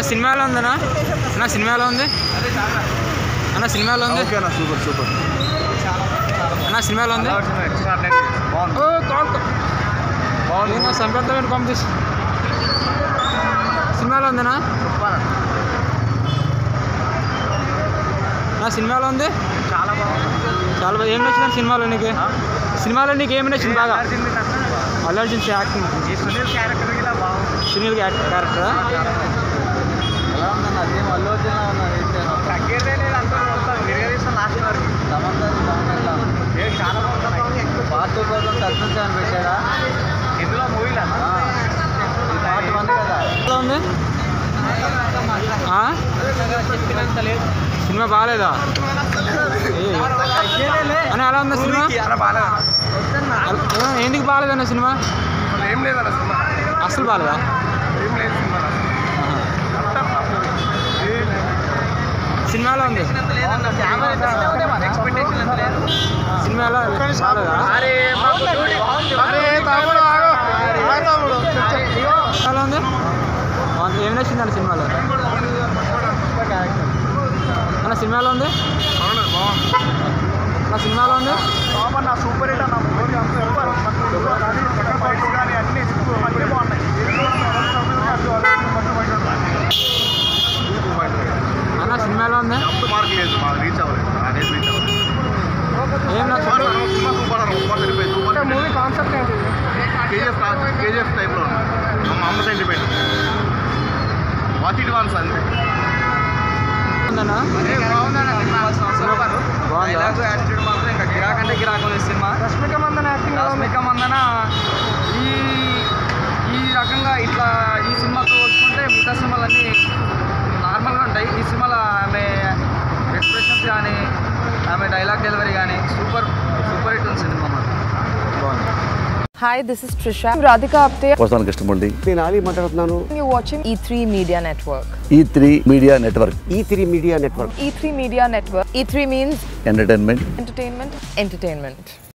Cinema ఎలా ఉందన్నా అన్న సినిమా ఎలా ఉంది అన్న సినిమా ఎలా ఉంది ఓకేనా సూపర్ సూపర్ అన్న సినిమా ఎలా ఉంది బాగుంది ఓ కాల్ బాగుంది ఏంటో సంపెత్తమైన కాంపిటీషన్ సినిమా ఎలా ఉందన్నా నా సినిమా ఎలా ఉంది చాలా బాగుంది చాలా బాగా ఏం నచ్చింది సినిమాలో నీకు సినిమాలో నీకు ఏమి నచ్చింది బాగా అల్లు అర్జున్ యాక్టింగ్ ఈ సునీల్ క్యారెక్టర్ ఇలా బాగుంది సునీల్ క్యారెక్టర్ ఎలా ఉందన్న అదేం అల్లు అర్జున్ ఉన్నది తగ్గేదే లేదు అంతా మొత్తం విరగదీసిన లాస్ట్ వరకు ఏ చాలా బాగుంది పార్ట్ టూ కోసం సస్పెన్స్ అని పెట్టాడా ఇందులో మూవీలా పార్ట్ వన్ కదా ఎలా ఉంది ఆ? సినిమా బాగాలేదా ఏయ్. అన్న ఎలా ఉంది సినిమా అల- ఏ- ఎందుకు బాగాలేదన్న సినిమా ఏం లేదన్న సినిమా అసలు బాగాలేదా ఏం లేదు సినిమా సినిమా ఎలా ఉంది సినిమా ఎలా బాగాలేదా ఎలా ఉంది బాగుంది. ఏం నచ్చిందండి సినిమాలో అన్న సినిమా ఎలా ఉంది నా సినిమాలో ఉంది నా సూపర్ హిట్ అన్న మూవీ అంతా సూపర్ కానీ ఫైట్స్ కానీ అన్ని అన్నీ బాగున్నాయి అన్న సినిమా ఎలా ఉంది జంప్ మార్క్ లేదు మాకు రీచ్ అవ్వలేదు అనేది రీచ్ అవ్వలేదు ఏం నచ్చింది సినిమా సూపర్ అన్న సూపర్ సరిపోయింది సూపర్ మూవీ కాన్సెప్ట్ ఏంటి కేజీఎఫ్ కేజీఎఫ్ టైప్లో ఉంది మా అమ్మ సెంటిమెంట్ వాచ్ ఇట్ వన్స్ అంతే ఉందన్నా బాగుందా యాటిట్యూడ్ మాత్రం ఇంకా గిరాక్ అంటే గిరాక్ ఉంది సినిమా రష్మిక మందన యాక్టింగ్ రష్మిక మందన ఈ ఈ రకంగా ఇట్లా ఈ సినిమాతో పోల్చుకుంటే మిగతా సినిమాలన్నీ నార్మల్గా ఉంటాయి ఈ సినిమాలో ఆమె ఎక్స్ప్రెషన్స్ కానీ ఆమె డైలాగ్ డెలివరీ కానీ సూపర్ సూపర్ హిట్ ఉంది సినిమా మాత్రం బాగుంది Hi, this is Trisha. I'm Radhika Apte. వస్తాను కృష్ణమూర్తి నేను ఆలీ మాట్లాడుతున్నాను You're watching E3 Media Network. E three media network E three media network E3 Media Network. E3 means entertainment entertainment, entertainment.